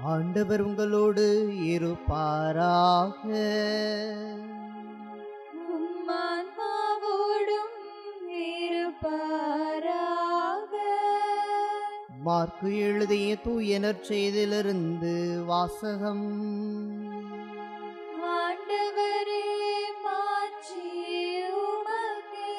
ஆண்டவர் உங்களோடு இருப்பாராக உம்மான்மாவோடும் இருப்பாராக மார்க்கு எழுதிய தூயனர் செய்திலிருந்து வாசகம் ஆண்டவரே மாட்சி உமக்கே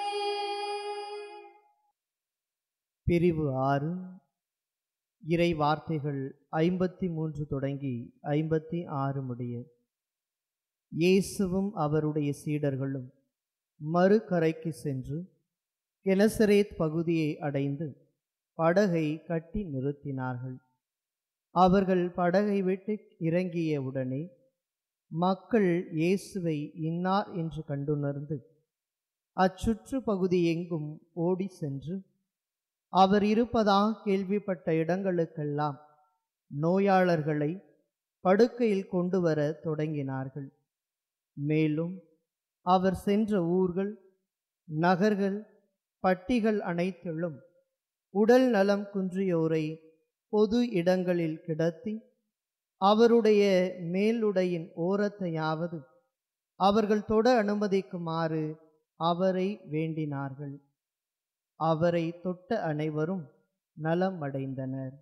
பிரிவு ஆறு இறை வார்த்தைகள் ஐம்பத்தி மூன்று தொடங்கி ஐம்பத்தி ஆறு முடிய இயேசுவும் அவருடைய சீடர்களும் மறுகரைக்கு சென்று கெனசரேத் பகுதியை அடைந்து படகை கட்டி நிறுத்தினார்கள் அவர்கள் படகை விட்டு இறங்கிய உடனே மக்கள் இயேசுவை இன்னார் என்று கண்டுணர்ந்து அச்சுற்று பகுதி எங்கும் ஓடி சென்று அவர் இருப்பதாக கேள்விப்பட்ட இடங்களுக்கெல்லாம் நோயாளர்களை படுக்கையில் கொண்டு வர தொடங்கினார்கள் மேலும் அவர் சென்ற ஊர்கள் நகர்கள் பட்டிகள் அனைத்திலும் உடல் நலம் குன்றியோரை பொது இடங்களில் கிடத்தி அவருடைய மேலுடையின் ஓரத்தையாவது அவர்கள் தொட அனுமதிக்குமாறு அவரை வேண்டினார்கள் அவரை தொட்ட அனைவரும் நலம் அடைந்தனர்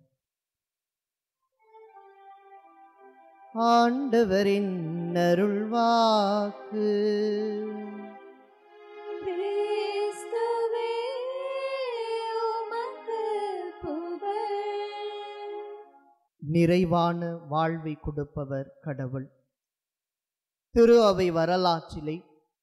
ஆண்டவரின் அருள்வாக்கு கிறிஸ்துவே உமக்கு புகழ் நிறைவான வாழ்வை கொடுப்பவர் கடவுள் திரு அவை வரலாற்றிலே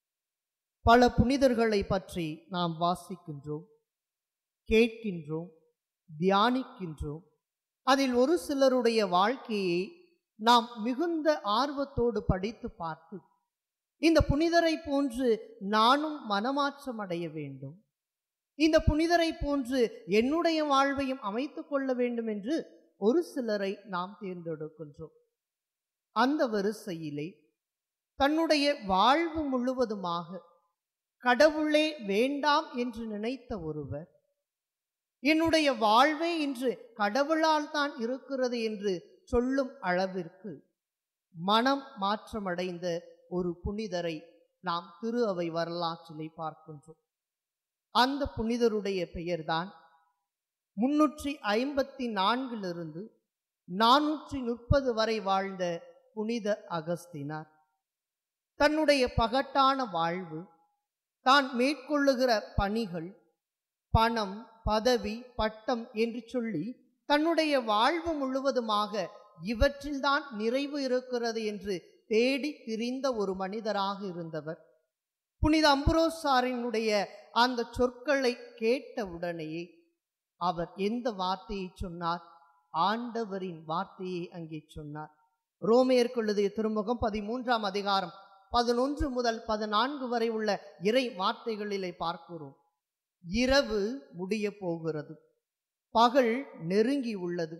பல புனிதர்களை பற்றி நாம் வாசிக்கின்றோம் கேட்கின்றோம் தியானிக்கின்றோம் அதில் ஒரு சிலருடைய வாழ்க்கையை நாம் மிகுந்த ஆர்வத்தோடு படித்து பார்த்து இந்த புனிதரை போன்று நானும் மனமாற்றம் அடைய வேண்டும் இந்த புனிதரை போன்று என்னுடைய வாழ்வையும் அமைத்துக் கொள்ள வேண்டும் என்று ஒரு சிலரை நாம் தேர்ந்தெடுக்கின்றோம் அந்த வரிசையிலே தன்னுடைய வாழ்வு முழுவதுமாக கடவுளே வேண்டாம் என்று நினைத்த ஒருவர் என்னுடைய வாழ்வே இன்று கடவுளால் தான் இருக்கிறது என்று சொல்லும் அளவிற்கு மனம் மாற்றமடைந்த ஒரு புனிதரை நாம் திரு அவை வரலாற்றிலே பார்க்கின்றோம் அந்த புனிதருடைய பெயர்தான் முன்னூற்றி ஐம்பத்தி நான்கிலிருந்து நானூற்றி முப்பது வரை வாழ்ந்த புனித அகஸ்தினார் தன்னுடைய பகட்டான வாழ்வு தான் மேற்கொள்ளுகிற பணிகள் பணம் பதவி பட்டம் என்று சொல்லி தன்னுடைய வாழ்வு முழுவதுமாக இவற்றில்தான் நிறைவு இருக்கிறது என்று தேடி திரிந்த ஒரு மனிதராக இருந்தவர் புனித அம்புரோசாரினுடைய அந்த சொற்களை கேட்ட உடனேயே அவர் எந்த வார்த்தையை சொன்னார் ஆண்டவரின் வார்த்தையை அங்கே சொன்னார் ரோமையர் எழுதிய திருமுகம் பதிமூன்றாம் அதிகாரம் பதினொன்று முதல் பதினான்கு வரை உள்ள இறை வார்த்தைகளிலே பார்க்கிறோம் இரவு முடிய போகிறது பகல் நெருங்கி உள்ளது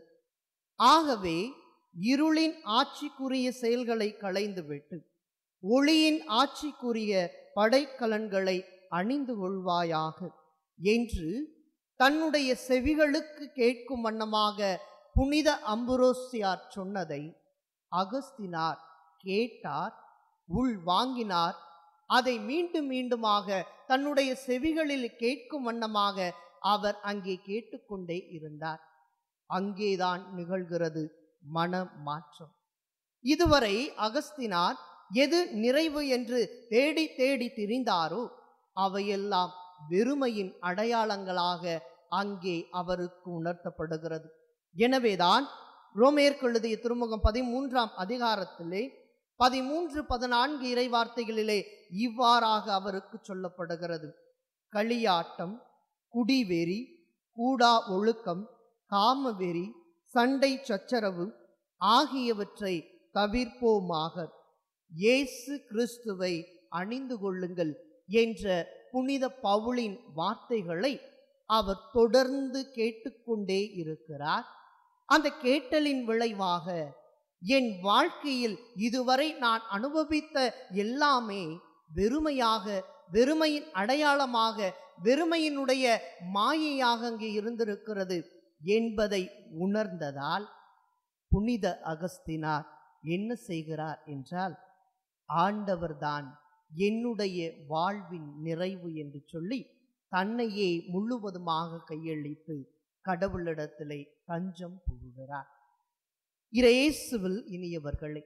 ஆகவே இருளின் ஆட்சிக்குரிய செயல்களை களைந்துவிட்டு ஒளியின் ஆட்சிக்குரிய படைக்கலன்களை அணிந்து கொள்வாயாக என்று தன்னுடைய செவிகளுக்கு கேட்கும் வண்ணமாக புனித அம்புரோசியார் சொன்னதை அகஸ்தினார் கேட்டார் உள் வாங்கினார் அதை மீண்டும் மீண்டுமாக தன்னுடைய செவிகளில் கேட்கும் வண்ணமாக அவர் அங்கே கேட்டுக்கொண்டே இருந்தார் அங்கேதான் நிகழ்கிறது மன மாற்றம் இதுவரை அகஸ்தினார் எது நிறைவு என்று தேடி தேடி திரிந்தாரோ அவையெல்லாம் வெறுமையின் அடையாளங்களாக அங்கே அவருக்கு உணர்த்தப்படுகிறது எனவேதான் ரோமேற்கு எழுதிய திருமுகம் பதிமூன்றாம் அதிகாரத்திலே பதிமூன்று பதினான்கு இறை வார்த்தைகளிலே இவ்வாறாக அவருக்கு சொல்லப்படுகிறது களியாட்டம் குடிவெறி கூடா ஒழுக்கம் காமவெறி சண்டை சச்சரவு ஆகியவற்றை தவிர்ப்போமாக இயேசு கிறிஸ்துவை அணிந்து கொள்ளுங்கள் என்ற புனித பவுலின் வார்த்தைகளை அவர் தொடர்ந்து கேட்டுக்கொண்டே இருக்கிறார் அந்த கேட்டலின் விளைவாக என் வாழ்க்கையில் இதுவரை நான் அனுபவித்த எல்லாமே வெறுமையாக வெறுமையின் அடையாளமாக வெறுமையினுடைய மாயையாக அங்கே இருந்திருக்கிறது என்பதை உணர்ந்ததால் புனித அகஸ்தினார் என்ன செய்கிறார் என்றால் ஆண்டவர்தான் என்னுடைய வாழ்வின் நிறைவு என்று சொல்லி தன்னையே முழுவதுமாக கையளித்து கடவுளிடத்திலே தஞ்சம் புகுகிறார் இயேசுவில் இனியவர்களே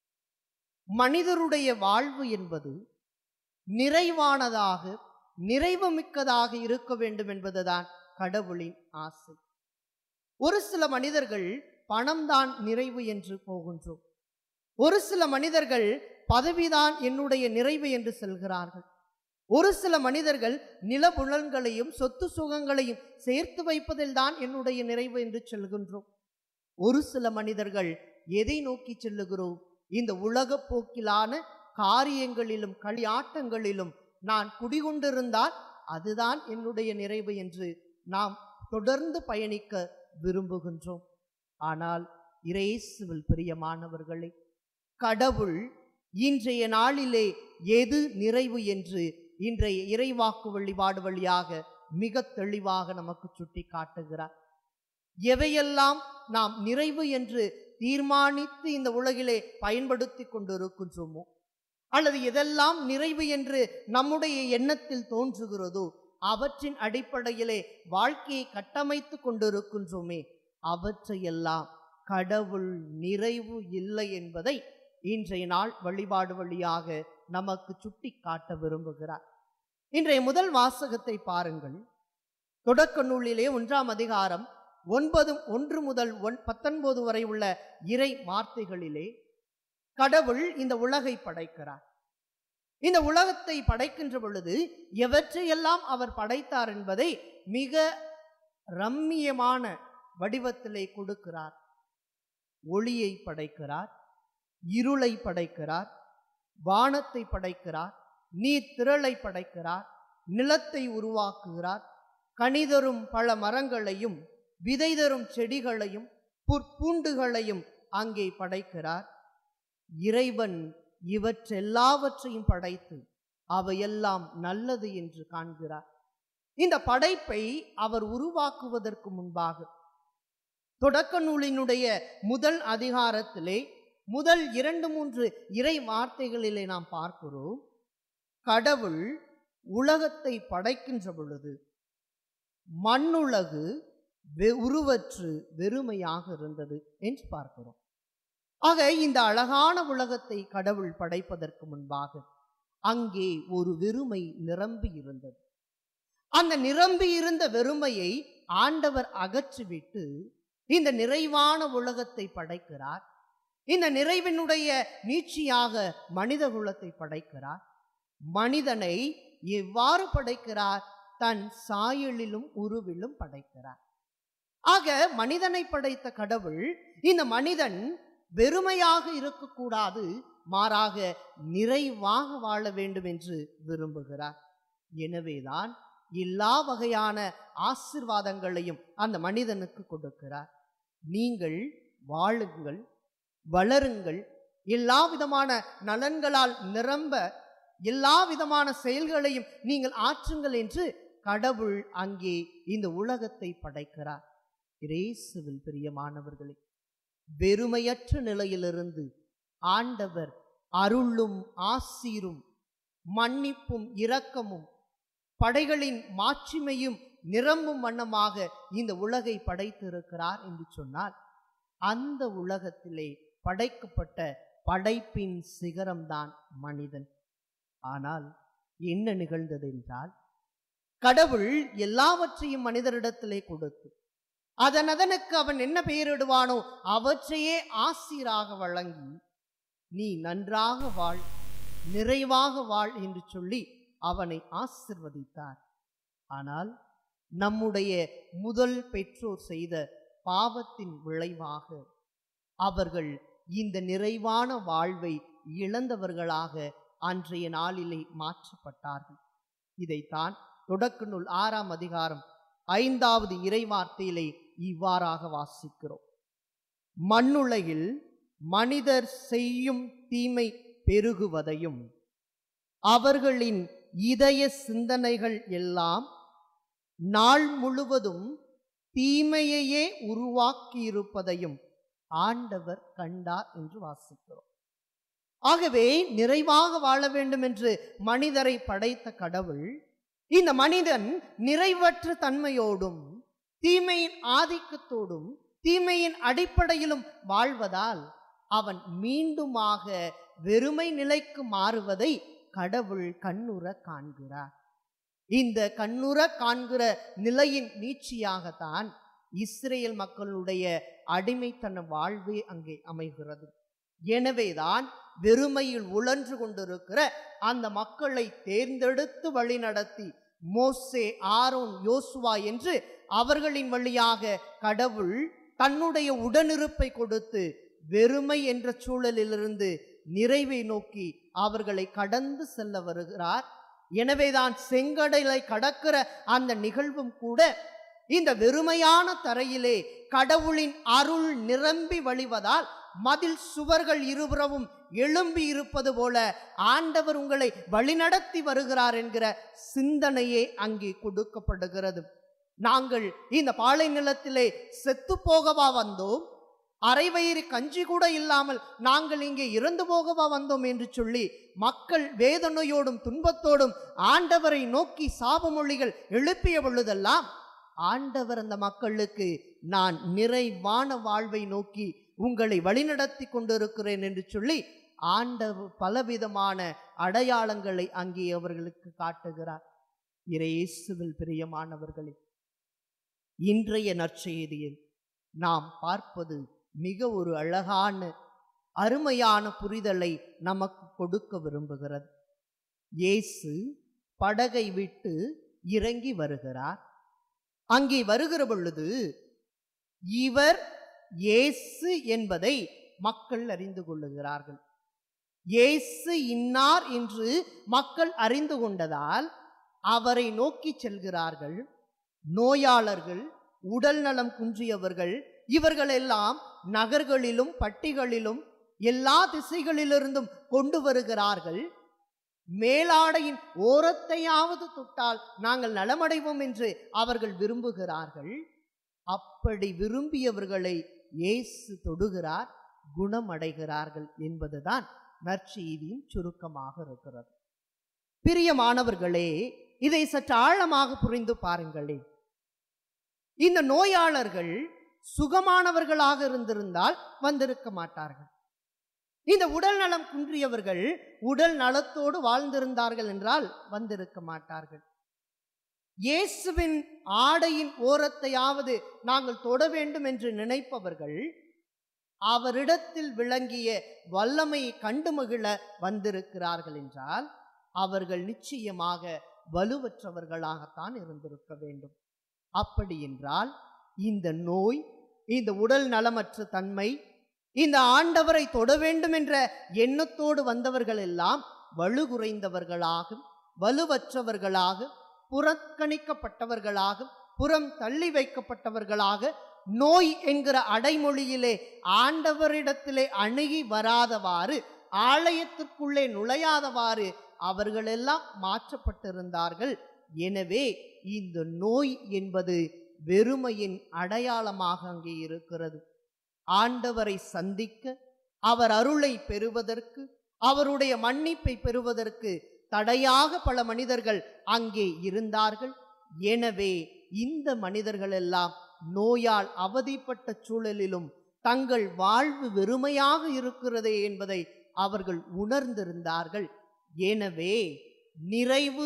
மனிதருடைய வாழ்வு என்பது நிறைவானதாக நிறைவுமிக்கதாக இருக்க வேண்டும் என்பதுதான் கடவுளின் ஆசை ஒரு சில மனிதர்கள் பணம்தான் நிறைவு என்று போகின்றோம் ஒரு சில மனிதர்கள் பதவிதான் என்னுடைய நிறைவு என்று செல்கிறார்கள் ஒரு சில மனிதர்கள் நிலபுலன்களையும் சொத்து சுகங்களையும் சேர்த்து வைப்பதில்தான் என்னுடைய நிறைவு என்று சொல்கின்றோம் ஒரு சில மனிதர்கள் எதை நோக்கி செல்லுகிறோம் இந்த உலக போக்கிலான காரியங்களிலும் களியாட்டங்களிலும் நான் குடிகொண்டிருந்தால் அதுதான் என்னுடைய நிறைவு என்று நாம் தொடர்ந்து பயணிக்க விரும்புகின்றோம் ஆனால் இயேசுவில் பிரியமானவர்களே கடவுள் இன்றைய நாளிலே எது நிறைவு என்று இன்றைய இறைவாக்கு வழிபாடு வழியாக மிக தெளிவாக நமக்கு சுட்டி காட்டுகிறார் எவையெல்லாம் நாம் நிறைவு என்று தீர்மானித்து இந்த உலகிலே பயன்படுத்தி கொண்டிருக்கின்றோமோ அல்லது எதெல்லாம் நிறைவு என்று நம்முடைய எண்ணத்தில் தோன்றுகிறதோ அவற்றின் அடிப்படையிலே வாழ்க்கையை கட்டமைத்து கொண்டிருக்கின்றோமே அவற்றையெல்லாம் கடவுள் நிறைவு இல்லை என்பதை இன்றைய நாள் வழிபாடு வழியாக நமக்கு சுட்டி காட்ட விரும்புகிறார் இன்றைய முதல் வாசகத்தை பாருங்கள் தொடக்க நூலிலே ஒன்றாம் அதிகாரம் ஒன்பது ஒன்று முதல் ஒன் பத்தொன்பது வரை உள்ள இறை வார்த்தைகளிலே கடவுள் இந்த உலகை படைக்கிறார் இந்த உலகத்தை படைக்கின்ற பொழுது எவற்றையெல்லாம் அவர் படைத்தார் என்பதை மிக ரம்மியமான வடிவத்திலே கொடுக்கிறார் ஒளியை படைக்கிறார் இருளை படைக்கிறார் வானத்தை படைக்கிறார் நீர் திரளை படைக்கிறார் நிலத்தை உருவாக்குகிறார் கனிதரும் பல மரங்களையும் விதை தரும் செடிகளையும் புற்பூண்டுகளையும் அங்கே படைக்கிறார் இறைவன் இவற்றெல்லாவற்றையும் படைத்து அவையெல்லாம் நல்லது என்று காண்கிறார் இந்த படைப்பை அவர் உருவாக்குவதற்கு முன்பாக தொடக்க நூலினுடைய முதல் அதிகாரத்திலே முதல் இரண்டு மூன்று இறை வார்த்தைகளிலே நாம் பார்க்கிறோம் கடவுள் உலகத்தை படைக்கின்ற பொழுது மண்ணுலகு வெ- உருவற்று வெறுமையாக இருந்தது என்று பார்க்கிறோம் ஆக இந்த அழகான உலகத்தை கடவுள் படைப்பதற்கு முன்பாக அங்கே ஒரு வெறுமை நிரம்பி இருந்தது அந்த நிரம்பி இருந்த வெறுமையை ஆண்டவர் அகற்றிவிட்டு இந்த நிறைவான உலகத்தை படைக்கிறார் இந்த நிறைவினுடைய நீட்சியாக மனித குலத்தை படைக்கிறார் மனிதனை எவ்வாறு படைக்கிறார் தன் சாயலிலும் உருவிலும் படைக்கிறார் ஆக மனிதனை படைத்த கடவுள் இந்த மனிதன் வெறுமையாக இருக்கக்கூடாது மாறாக நிறைவாக வாழ வேண்டும் என்று விரும்புகிறார் எனவேதான் எல்லா வகையான ஆசிர்வாதங்களையும் அந்த மனிதனுக்கு கொடுக்கிறார் நீங்கள் வாழுங்கள் வளருங்கள் எல்லா விதமான நலன்களால் நிரம்ப எல்லா விதமான செயல்களையும் நீங்கள் ஆற்றுங்கள் என்று கடவுள் அங்கே இந்த உலகத்தை படைக்கிறார் இயேசுவில் பிரியமானவர்களே வெறுமையற்ற நிலையிலிருந்து ஆண்டவர் அருளும் ஆசீரும் மன்னிப்பும் இரக்கமும் படைகளின் மாட்சிமையும் நிரம்பும் வண்ணமாக இந்த உலகை படைத்திருக்கிறார் என்று சொன்னால் அந்த உலகத்திலே படைக்கப்பட்ட படைப்பின் சிகரம்தான் மனிதன் ஆனால் என்ன நிகழ்ந்தது என்றால் கடவுள் எல்லாவற்றையும் மனிதரிடத்திலே கொடுத்து அதன் அதனுக்கு அவன் என்ன பெயரிடுவானோ அவற்றையே ஆசீராக வழங்கி நீ நன்றாக வாழ் நிறைவாக வாழ் என்று சொல்லி அவனை ஆசிர்வதித்தார் ஆனால் நம்முடைய முதல் பெற்றோர் செய்த பாவத்தின் விளைவாக அவர்கள் இந்த நிறைவான வாழ்வை இழந்தவர்களாக அன்றைய நாளிலே மாற்றப்பட்டார்கள் இதைத்தான் தொடக்க நூல் ஆறாம் அதிகாரம் ஐந்தாவது இறைவார்த்தையிலே இவ்வாறாக வாசிக்கிறோம் மண்ணுலகில் மனிதர் செய்யும் தீமை பெருகுவதையும் அவர்களின் இதய சிந்தனைகள் எல்லாம் நாள் முழுவதும் தீமையையே உருவாக்கியிருப்பதையும் ஆண்டவர் கண்டார் என்று வாசிக்கிறோம் ஆகவே நிறைவாக வாழ வேண்டும் என்று மனிதரை படைத்த கடவுள் இந்த மனிதன் நிறைவற்ற தன்மையோடும் தீமையின் ஆதிக்கத்தோடும் தீமையின் அடிப்படையிலும் வாழ்வதால் அவன் மீண்டுமாக வெறுமை நிலைக்கு மாறுவதை கடவுள் கண்ணுற காண்கிறார் இந்த கண்ணுற காண்கிற நிலையின் நீட்சியாகத்தான் இஸ்ரேல் மக்களுடைய அடிமைத்தன வாழ்வே அங்கே அமைகிறது எனவேதான் வெறுமையில் உழன்று கொண்டிருக்கிற அந்த மக்களை தேர்ந்தெடுத்து வழிநடத்தி மோசே ஆரோன் யோசுவா என்று அவர்களின் வழியாக கடவுள் தன்னுடைய உடனிருப்பை கொடுத்து வெறுமை என்ற சூழலிலிருந்து நிறைவை நோக்கி அவர்களை கடந்து செல்ல வருகிறார் எனவேதான் செங்கடலை கடக்கிற அந்த நிகழ்வும் கூட இந்த வெறுமையான தரையிலே கடவுளின் அருள் நிரம்பி வழிவதால் மதில் சுவர்கள் இருபுறமும் எழும்பி இருப்பது போல ஆண்டவர் உங்களை வழிநடத்தி வருகிறார் என்கிற சிந்தனையே அங்கே கொடுக்கப்படுகிறது நாங்கள் இந்த பாலை நிலத்திலே செத்து போகவா வந்தோம் அரை வயிறு கஞ்சி கூட இல்லாமல் நாங்கள் இங்கே இறந்து போகவா வந்தோம் என்று சொல்லி மக்கள் வேதனையோடும் துன்பத்தோடும் ஆண்டவரை நோக்கி சாபமொழிகள் எழுப்பிய பொழுதெல்லாம் ஆண்டவர் அந்த மக்களுக்கு நான் நிறைவான வாழ்வை நோக்கி உங்களை வழிநடத்தி கொண்டிருக்கிறேன் என்று சொல்லி ஆண்டவர் பலவிதமான அடையாளங்களை அங்கே அவர்களுக்கு காட்டுகிறார் இறையேசுவில் பிரியமானவர்களே இன்றைய நற்செய்தியில் நாம் பார்ப்பது மிக ஒரு அழகான அருமையான புரிதலை நமக்கு கொடுக்க விரும்புகிறது இயேசு படகை விட்டு இறங்கி வருகிறார் அங்கே வருகிற பொழுது இவர் இயேசு என்பதை மக்கள் அறிந்து கொள்ளுகிறார்கள் இயேசு இன்னார் என்று மக்கள் அறிந்து கொண்டதால் அவரை நோக்கி செல்கிறார்கள் நோயாளர்கள் உடல் நலம் குன்றியவர்கள் இவர்களெல்லாம் நகர்களிலும் பட்டிகளிலும் எல்லா திசைகளிலிருந்தும் கொண்டு வருகிறார்கள் மேலாடையின் ஓரத்தையாவது தொட்டால் நாங்கள் நலமடைவோம் என்று அவர்கள் விரும்புகிறார்கள் அப்படி விரும்பியவர்களை இயேசு தொடுகிறார் குணமடைகிறார்கள் என்பதுதான் நற்செய்தியின் சுருக்கமாக இருக்கிறது பிரியமானவர்களே இதை சற்று ஆழமாக புரிந்து பாருங்களே இந்த நோயாளர்கள் சுகமானவர்களாக இருந்திருந்தால் வந்திருக்க மாட்டார்கள் இந்த உடல் நலம் குன்றியவர்கள் உடல் நலத்தோடு வாழ்ந்திருந்தார்கள் என்றால் வந்திருக்க மாட்டார்கள் இயேசுவின் ஆடையின் ஓரத்தையாவது நாங்கள் தொட வேண்டும் என்று நினைப்பவர்கள் அவரிடத்தில் விளங்கிய வல்லமையை கண்டு மகிழ வந்திருக்கிறார்கள் என்றால் அவர்கள் நிச்சயமாக வலுவற்றவர்களாகத்தான் இருந்திருக்க வேண்டும் அப்படி என்றால் இந்த நோய் இந்த உடல் நலமற்ற தன்மை இந்த ஆண்டவரை தொட வேண்டும் என்ற எண்ணத்தோடு வந்தவர்கள் எல்லாம் வலுகுறைந்தவர்களாக வலுவற்றவர்களாக புறக்கணிக்கப்பட்டவர்களாக புறம் தள்ளி வைக்கப்பட்டவர்களாக நோய் என்கிற அடைமொழியிலே ஆண்டவரிடத்திலே அணுகி வராதவாறு ஆலயத்திற்குள்ளே நுழையாதவாறு அவர்களெல்லாம் மாற்றப்பட்டிருந்தார்கள் எனவே இந்த நோய் என்பது வெறுமையின் அடையாளமாக அங்கே இருக்கிறது ஆண்டவரை சந்திக்க அவர் அருளை பெறுவதற்கு அவருடைய மன்னிப்பை பெறுவதற்கு தடையாக பல மனிதர்கள் அங்கே இருந்தார்கள் எனவே இந்த மனிதர்கள் எல்லாம் நோயால் அவதிப்பட்ட சூழலிலும் தங்கள் வாழ்வு வெறுமையாக இருக்கிறதே என்பதை அவர்கள் உணர்ந்திருந்தார்கள் எனவே நிறைவு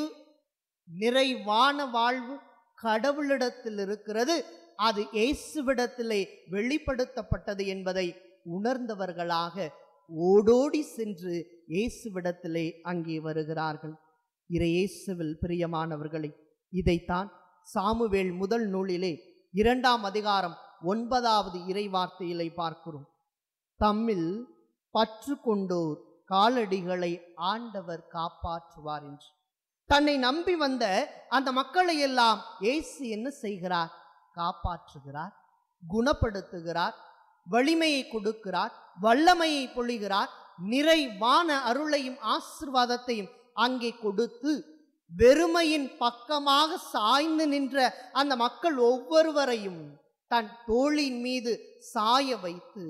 நிறைவான வாழ்வு கடவுளிடத்தில் இருக்கிறது அது இயேசுவிடத்திலே வெளிப்படுத்தப்பட்டது என்பதை உணர்ந்தவர்களாக ஓடோடி சென்று இயேசுவிடத்திலே அங்கே வருகிறார்கள் இறை இயேசுவில் பிரியமானவர்களே இதைத்தான் சாமுவேல் முதல் நூலிலே இரண்டாம் அதிகாரம் ஒன்பதாவது இறை வார்த்தையிலே பார்க்கிறோம் தம்மில் பற்று கொண்டோர் காலடிகளை ஆண்டவர் காப்பாற்றுவார் என்று தன்னை நம்பி வந்த அந்த மக்களை எல்லாம் இயேசு என்ன செய்கிறார் காப்பாற்றுகிறார் குணப்படுத்துகிறார் வலிமையை கொடுக்கிறார் வல்லமையை பொழிகிறார் நிறைவான அருளையும் ஆசிர்வாதத்தையும் அங்கே கொடுத்து வெறுமையின் பக்கமாக சாய்ந்து நின்ற அந்த மக்கள் ஒவ்வொருவரையும் தன் தோளின் மீது சாய வைத்து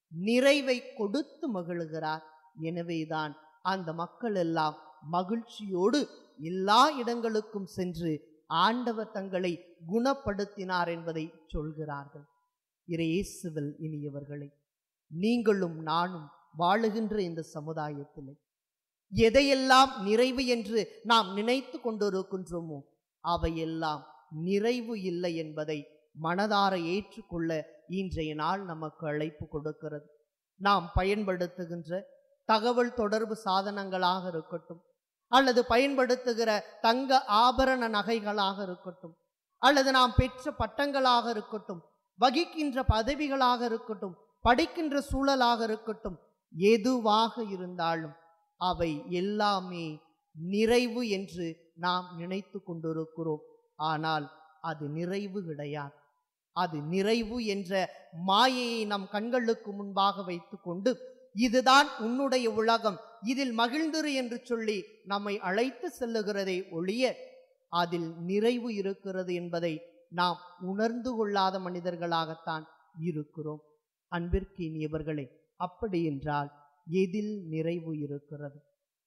நிறைவை கொடுத்து மகிழுகிறார் எனவேதான் அந்த மக்கள் எல்லாம் மகிழ்ச்சியோடு எல்லா இடங்களுக்கும் சென்று ஆண்டவர் தங்களை குணப்படுத்தினார் என்பதை சொல்கிறார்கள் இறையேசுவில் இனியவர்களே நீங்களும் நானும் வாழுகின்ற இந்த சமுதாயத்திலே எதையெல்லாம் நிறைவு என்று நாம் நினைத்து கொண்டிருக்கின்றோமோ அவையெல்லாம் நிறைவு இல்லை என்பதை மனதார ஏற்றுக்கொள்ள இன்றைய நாள் நமக்கு அழைப்பு கொடுக்கிறது நாம் பயன்படுத்துகின்ற தகவல் தொடர்பு சாதனங்களாக இருக்கட்டும் அல்லது பயன்படுத்துகிற தங்க ஆபரண நகைகளாக இருக்கட்டும் அல்லது நாம் பெற்ற பட்டங்களாக இருக்கட்டும் வகிக்கின்ற பதவிகளாக இருக்கட்டும் படிக்கின்ற சூழலாக இருக்கட்டும் எதுவாக இருந்தாலும் அவை எல்லாமே நிறைவு என்று நாம் நினைத்து கொண்டிருக்கிறோம் ஆனால் அது நிறைவு கிடையாது அது நிறைவு என்ற மாயையை நம் கண்களுக்கு முன்பாக வைத்துக்கொண்டு இதுதான் உன்னுடைய உலகம் இதில் மகிழ்ந்திரு என்று சொல்லி நம்மை அழைத்து செல்லுகிறதை ஒழிய அதில் நிறைவு இருக்கிறது என்பதை நாம் உணர்ந்து கொள்ளாத மனிதர்களாகத்தான் இருக்கிறோம் அன்பிற்கினியவர்களே அப்படி என்றால் எதில் நிறைவு இருக்கிறது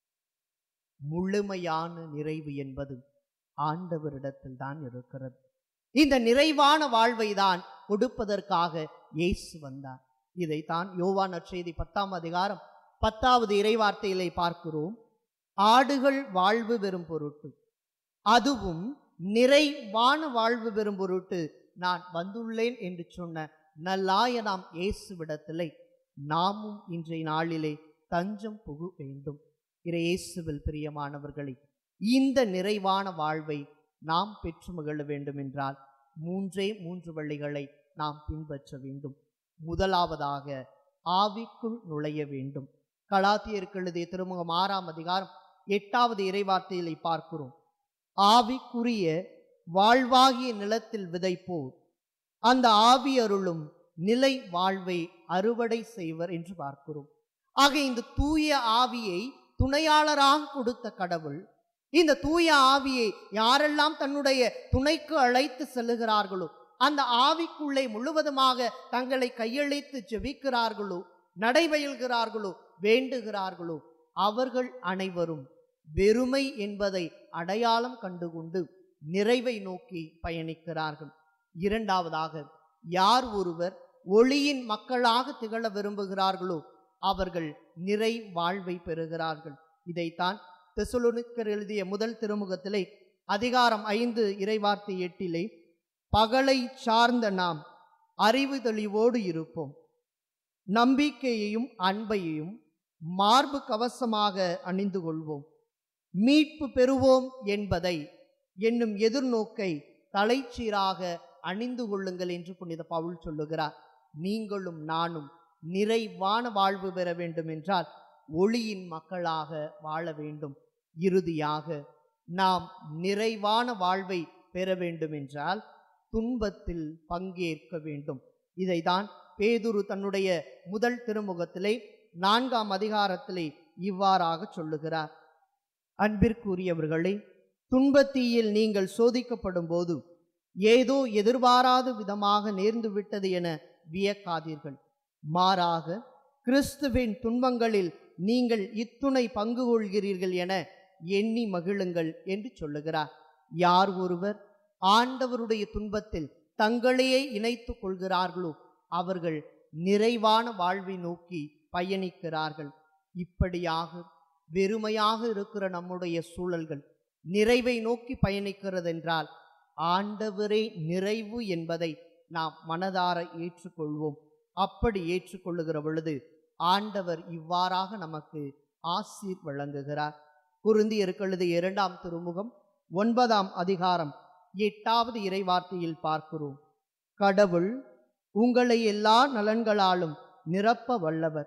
முழுமையான நிறைவு என்பது ஆண்டவரிடத்தில் தான் இருக்கிறது இந்த நிறைவான வாழ்வை தான் கொடுப்பதற்காக இயேசு வந்தார் இதைத்தான் யோவான் நற்செய்தி பத்தாம் அதிகாரம் பத்தாவது இறைவார்த்தையிலே பார்க்கிறோம் ஆடுகள் வாழ்வு பெறும் பொருட்டு அதுவும் நிறைவான வாழ்வு பெறும் பொருட்டு நான் வந்துள்ளேன் என்று சொன்ன நல்லாயனாம் இயேசுவிடத்திலே நாமும் இன்றைய நாளிலே தஞ்சம் புகு வேண்டும் இயேசுவில் பிரியமானவர்களே இந்த நிறைவான வாழ்வை நாம் பெற்று மகிழ வேண்டும் என்றால் மூன்றே மூன்று வழிகளை நாம் பின்பற்ற வேண்டும் முதலாவதாக ஆவிக்குள் நுழைய வேண்டும் கலாத்தியருக்கு எழுதிய திருமுகம் ஆறாம் அதிகாரம் எட்டாவது இறைவார்த்தையிலே பார்க்கிறோம் ஆவிக்குரிய வாழ்வாகிய நிலத்தில் விதைப்போர் அந்த ஆவி அருளும் நிலை வாழ்வை அறுவடை செய்வர் என்று பார்க்கிறோம் ஆக இந்த தூய ஆவியை துணையாளராக கொடுத்த கடவுள் இந்த தூய ஆவியை யாரெல்லாம் தன்னுடைய துணைக்கு அழைத்து செல்லுகிறார்களோ அந்த ஆவிக்குள்ளே முழுவதுமாக தங்களை கையளித்து ஜெபிக்கிறார்களோ நடைபயில்கிறார்களோ வேண்டுகிறார்களோ அவர்கள் அனைவரும் வெறுமை என்பதை அடையாளம் கண்டுகொண்டு நிறைவை நோக்கி பயணிக்கிறார்கள் இரண்டாவதாக யார் ஒருவர் ஒளியின் மக்களாக திகழ விரும்புகிறார்களோ அவர்கள் நிறை வாழ்வை பெறுகிறார்கள் இதைத்தான் தெசலோனிக்கர் எழுதிய முதல் திருமுகத்திலே அதிகாரம் ஐந்து இறைவார்த்தை எட்டிலே பகலை சார்ந்த நாம் அறிவு தெளிவோடு இருப்போம் நம்பிக்கையையும் அன்பையையும் மார்பு கவசமாக அணிந்து கொள்வோம் மீட்பு பெறுவோம் என்பதை என்னும் எதிர்நோக்கை தலைச்சீராக அணிந்து கொள்ளுங்கள் என்று புனித பவுல் சொல்லுகிறார் நீங்களும் நானும் நிறைவான வாழ்வு பெற வேண்டும் என்றால் ஒளியின் மக்களாக வாழ வேண்டும் இறுதியாக நாம் நிறைவான வாழ்வை பெற வேண்டும் என்றால் துன்பத்தில் பங்கேற்க வேண்டும் இதைதான் பேதுரு தன்னுடைய முதல் திருமுகத்திலே நான்காம் அதிகாரத்திலே இவ்வாறாக சொல்லுகிறார் அன்பிற்குரியவர்களே துன்பத்தீயில் நீங்கள் சோதிக்கப்படும் போது ஏதோ எதிர்பாராத விதமாக நேர்ந்து விட்டது என வியக்காதீர்கள் மாறாக கிறிஸ்துவின் துன்பங்களில் நீங்கள் இத்துணை பங்கு கொள்கிறீர்கள் என எண்ணி மகிழுங்கள் என்று சொல்லுகிறார் யார் ஒருவர் ஆண்டவருடைய துன்பத்தில் தங்களையே இணைத்துக் கொள்கிறார்களோ அவர்கள் நிறைவான வாழ்வை நோக்கி பயணிக்கிறார்கள் இப்படியாக வெறுமையாக இருக்கிற நம்முடைய சூழல்கள் நிறைவை நோக்கி பயணிக்கிறதென்றால் ஆண்டவரே நிறைவு என்பதை நாம் மனதார ஏற்றுக்கொள்வோம் அப்படி ஏற்றுக்கொள்ளுகிற பொழுது ஆண்டவர் இவ்வாறாக நமக்கு ஆசீர் வழங்குகிறார் குருந்தியருக்கு எழுதிய இரண்டாம் திருமுகம் ஒன்பதாம் அதிகாரம் எட்டாவது இறைவார்த்தையில் பார்க்கிறோம் கடவுள் உங்களை எல்லா நலன்களாலும் நிரப்ப வல்லவர்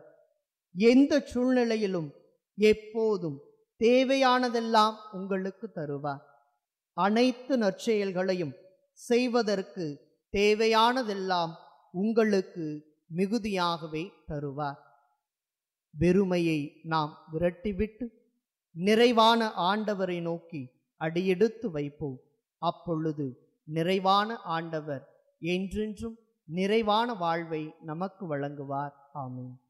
எந்த சூழ்நிலையிலும் எப்போதும் தேவையானதெல்லாம் உங்களுக்கு தருவார் அனைத்து நற்செயல்களையும் செய்வதற்கு தேவையானதெல்லாம் உங்களுக்கு மிகுதியாகவே தருவார் வெறுமையை நாம் விரட்டிவிட்டு நிறைவான ஆண்டவரை நோக்கி அடியெடுத்து வைப்போம் அப்பொழுது நிறைவான ஆண்டவர் என்றென்றும் நிறைவான வாழ்வை நமக்கு வழங்குவார் ஆமென்